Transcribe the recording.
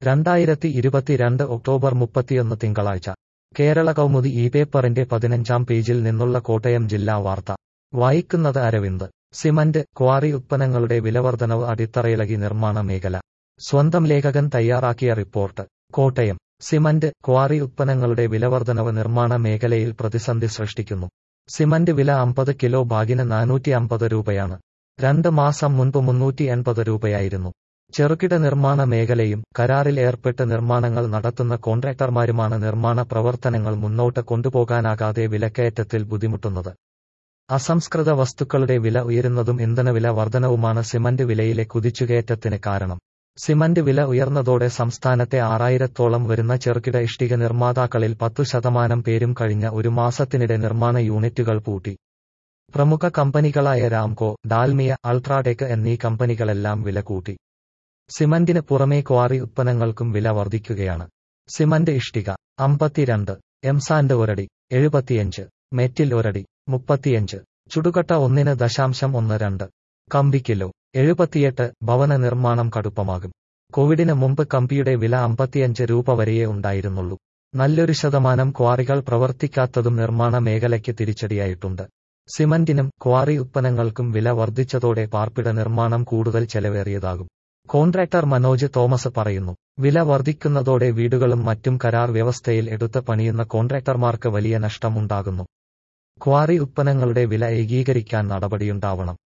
രണ്ടായിരത്തി ഇരുപത്തിരണ്ട് ഒക്ടോബർ മുപ്പത്തിയൊന്ന് തിങ്കളാഴ്ച കേരള കൗമുദി ഈ പേപ്പറിന്റെ പതിനഞ്ചാം പേജിൽ നിന്നുള്ള കോട്ടയം ജില്ലാ വാർത്ത വായിക്കുന്നത് അരവിന്ദ് സിമന്റ് ക്വാറി ഉത്പന്നങ്ങളുടെ വിലവർധനവ് അടിത്തറയിളകി നിർമ്മാണ മേഖല സ്വന്തം ലേഖകൻ തയ്യാറാക്കിയ റിപ്പോർട്ട് കോട്ടയം സിമന്റ് ക്വാറി ഉത്പന്നങ്ങളുടെ വിലവർധനവ് നിർമ്മാണ മേഖലയിൽ പ്രതിസന്ധി സൃഷ്ടിക്കുന്നു സിമന്റ് വില അമ്പത് കിലോ ബാഗിന് നാനൂറ്റി അമ്പത് രൂപയാണ് രണ്ട് മാസം മുൻപ് മുന്നൂറ്റി എൺപത് രൂപയായിരുന്നു ചെറുകിട നിർമ്മാണ മേഖലയും കരാറിൽ ഏർപ്പെട്ട് നിർമ്മാണങ്ങൾ നടത്തുന്ന കോൺട്രാക്ടർമാരുമാണ് നിർമ്മാണ പ്രവർത്തനങ്ങൾ മുന്നോട്ട് കൊണ്ടുപോകാനാകാതെ വിലക്കയറ്റത്തിൽ ബുദ്ധിമുട്ടുന്നത് അസംസ്കൃത വസ്തുക്കളുടെ വില ഉയരുന്നതും ഇന്ധനവില വർധനവുമാണ് സിമന്റ് വിലയിലെ കുതിച്ചുകയറ്റത്തിന് കാരണം സിമന്റ് വില ഉയർന്നതോടെ സംസ്ഥാനത്തെ ആറായിരത്തോളം വരുന്ന ചെറുകിട ഇഷ്ടിക നിർമ്മാതാക്കളിൽ പത്തു ശതമാനം പേരും കഴിഞ്ഞ ഒരു മാസത്തിനിടെ നിർമ്മാണ യൂണിറ്റുകൾ പൂട്ടി പ്രമുഖ കമ്പനികളായ രാംകോ ഡാൽമിയ അൾട്രാടെക് എന്നീ കമ്പനികളെല്ലാം വില കൂട്ടി സിമന്റിന് പുറമേ ക്വാറി ഉത്പന്നങ്ങൾക്കും വില വർദ്ധിക്കുകയാണ് സിമന്റ് ഇഷ്ടിക അമ്പത്തിരണ്ട് എംസാൻഡ് ഒരടി എഴുപത്തിയഞ്ച് മെറ്റിൽ ഒരടി മുപ്പത്തിയഞ്ച് ചുടുകട്ട ഒന്നിന് ദശാംശം ഒന്ന് രണ്ട് കമ്പി കിലോ എഴുപത്തിയെട്ട് ഭവന നിർമ്മാണം കടുപ്പമാകും കോവിഡിന് മുമ്പ് കമ്പിയുടെ വില അമ്പത്തിയഞ്ച് രൂപ വരെയേ ഉണ്ടായിരുന്നുള്ളൂ നല്ലൊരു ശതമാനം ക്വാറികൾ പ്രവർത്തിക്കാത്തതും നിർമ്മാണ മേഖലയ്ക്ക് തിരിച്ചടിയായിട്ടുണ്ട് സിമന്റിനും ക്വാറി ഉത്പന്നങ്ങൾക്കും വില വർദ്ധിച്ചതോടെ പാർപ്പിട നിർമ്മാണം കൂടുതൽ ചെലവേറിയതാകും കോൺട്രാക്ടർ മനോജ് തോമസ് പറയുന്നു വില വർദ്ധിക്കുന്നതോടെ വീടുകളും മറ്റും കരാർ വ്യവസ്ഥയിൽ എടുത്ത് പണിയുന്ന കോൺട്രാക്ടർമാർക്ക് വലിയ നഷ്ടമുണ്ടാകുന്നു ക്വാറി ഉത്പന്നങ്ങളുടെ വില ഏകീകരിക്കാൻ നടപടിയുണ്ടാവണം